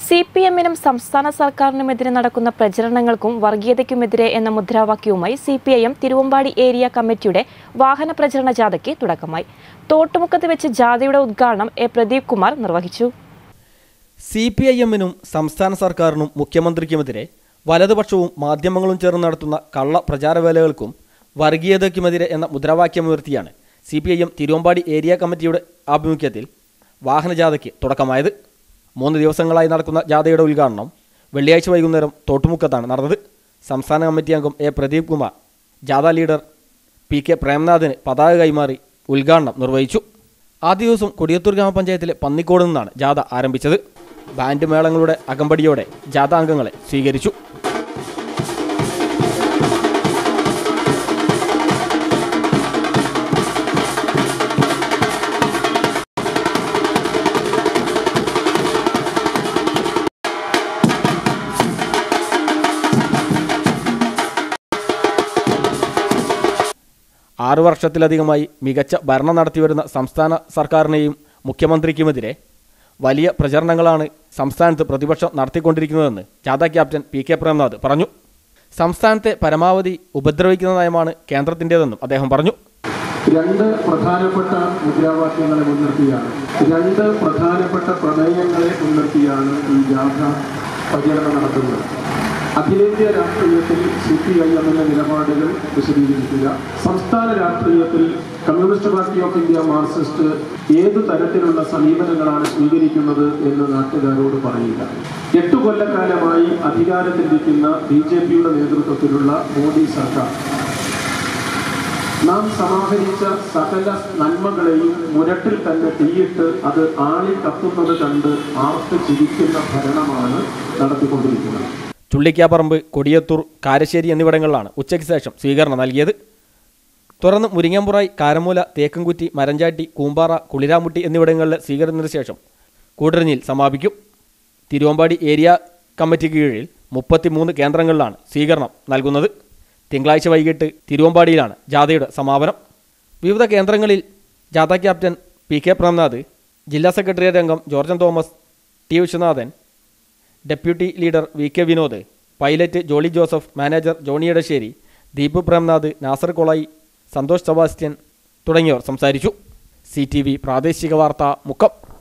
C P എമ്മിനും സംസ്ഥാന സർക്കാരിനുമെതിരെ നടക്കുന്ന പ്രചരണങ്ങൾക്കും വർഗീയതയ്ക്കുമെതിരെ എന്ന മുദ്രാവാക്യവുമായി C P I M Thiruvambadi area കമ്മിറ്റിയുടെ വാഹന പ്രചരണ ജാഥയ്ക്ക് തുടക്കമായി തോട്ടുമുക്കത്ത് വെച്ച് ജാഥയുടെ ഉദ്ഘാടനം എ പ്രദീപ് കുമാർ നിർവഹിച്ചു സി പി ഐ എമ്മിനും സംസ്ഥാന സർക്കാരിനും മുഖ്യമന്ത്രിക്കുമെതിരെ വലതുപക്ഷവും മാധ്യമങ്ങളും ചേർന്ന് നടത്തുന്ന കള്ള പ്രചാരവേലകൾക്കും വർഗീയതയ്ക്കുമെതിരെ എന്ന മുദ്രാവാക്യമുയർത്തിയാണ് C P I M Thiruvambadi area കമ്മിറ്റിയുടെ ആഭിമുഖ്യത്തിൽ വാഹനജാഥയ്ക്ക് തുടക്കമായത് മൂന്ന് ദിവസങ്ങളായി നടക്കുന്ന ജാഥയുടെ ഉദ്ഘാടനം വെള്ളിയാഴ്ച വൈകുന്നേരം തോട്ടുമുക്കത്താണ് നടന്നത് സംസ്ഥാന കമ്മിറ്റി അംഗം എ പ്രദീപ് കുമാർ ജാഥ ലീഡർ പി കെ പ്രേംനാഥിന് പതാക കൈമാറി ഉദ്ഘാടനം നിർവഹിച്ചു ആദ്യ ദിവസം കൊടിയത്തൂർ ഗ്രാമപഞ്ചായത്തിലെ പന്നിക്കോട് നിന്നാണ് ജാഥ ആരംഭിച്ചത് ബാൻഡ് മേളങ്ങളുടെ അകമ്പടിയോടെ ജാഥ അംഗങ്ങളെ സ്വീകരിച്ചു ആറു വർഷത്തിലധികമായി മികച്ച ഭരണം നടത്തിവരുന്ന സംസ്ഥാന സർക്കാരിനെയും മുഖ്യമന്ത്രിക്കുമെതിരെ വലിയ പ്രചരണങ്ങളാണ് സംസ്ഥാനത്ത് പ്രതിപക്ഷം നടത്തിക്കൊണ്ടിരിക്കുന്നതെന്ന് ജാഥ ക്യാപ്റ്റൻ പി കെ പ്രേംനാഥ് പറഞ്ഞു സംസ്ഥാനത്തെ പരമാവധി ഉപദ്രവിക്കുന്ന നയമാണ് കേന്ദ്രത്തിൻ്റെതെന്നും അദ്ദേഹം പറഞ്ഞു രണ്ട് പ്രധാനപ്പെട്ട മുദ്രാവാക്യങ്ങളെ മുൻനിർത്തിയാണ് രണ്ട് പ്രധാനപ്പെട്ട പ്രമേയങ്ങളെ മുൻനിർത്തിയാണ് ഈ ജാഥ പര്യടനം നടത്തുന്നത് അഖിലേന്ത്യാ രാഷ്ട്രീയത്തിൽ സി പി ഐ എമ്മിന്റെ നിലപാടുകൾ വിശദീകരിക്കുക സംസ്ഥാന രാഷ്ട്രീയത്തിൽ Communist Party of India Marxist ഏതു തരത്തിലുള്ള സമീപനങ്ങളാണ് സ്വീകരിക്കുന്നത് എന്ന് നാട്ടുകാരോട് പറയുക എട്ടു കൊല്ലക്കാലമായി അധികാരത്തിലിരിക്കുന്ന ബി ജെ പിയുടെ നേതൃത്വത്തിലുള്ള മോദി സർക്കാർ നാം സമാഹരിച്ച സകല നന്മകളെയും മുരട്ടിൽ തന്നെ തീയിട്ട് അത് ആളി കത്തുന്നത് കണ്ട് ആർത്ത് ചിരിക്കുന്ന ഭരണമാണ് നടത്തിക്കൊണ്ടിരിക്കുന്നത് ചുള്ളിക്കാപ്പറമ്പ് കൊടിയത്തൂർ കാരശ്ശേരി എന്നിവിടങ്ങളിലാണ് ഉച്ചയ്ക്ക് ശേഷം സ്വീകരണം നൽകിയത് തുടർന്ന് മുരിങ്ങമ്പുറായി കാരമൂല തേക്കൻകുറ്റി മരഞ്ചാട്ടി കൂമ്പാറ കുളിരാമുട്ടി എന്നിവിടങ്ങളിലെ സ്വീകരണത്തിന് ശേഷം കൂടരഞ്ഞിൽ സമാപിക്കും തിരുവമ്പാടി ഏരിയ കമ്മിറ്റിക്ക് കീഴിൽ മുപ്പത്തിമൂന്ന് കേന്ദ്രങ്ങളിലാണ് സ്വീകരണം നൽകുന്നത് തിങ്കളാഴ്ച വൈകിട്ട് തിരുവമ്പാടിയിലാണ് ജാഥയുടെ സമാപനം വിവിധ കേന്ദ്രങ്ങളിൽ ജാഥ ക്യാപ്റ്റൻ പി കെ പ്രേംനാഥ് ജില്ലാ സെക്രട്ടേറിയറ്റ് അംഗം Jorjan Thomas T Viswanathan deputy leader V K Vinod pilot Jolly Joseph manager Johny Edassery Deep Premnath Nasar Kolayi Santhosh Sebastian തുടങ്ങിയവർ സംസാരിച്ചു സി ടി വി പ്രാദേശിക വാർത്ത മുക്കം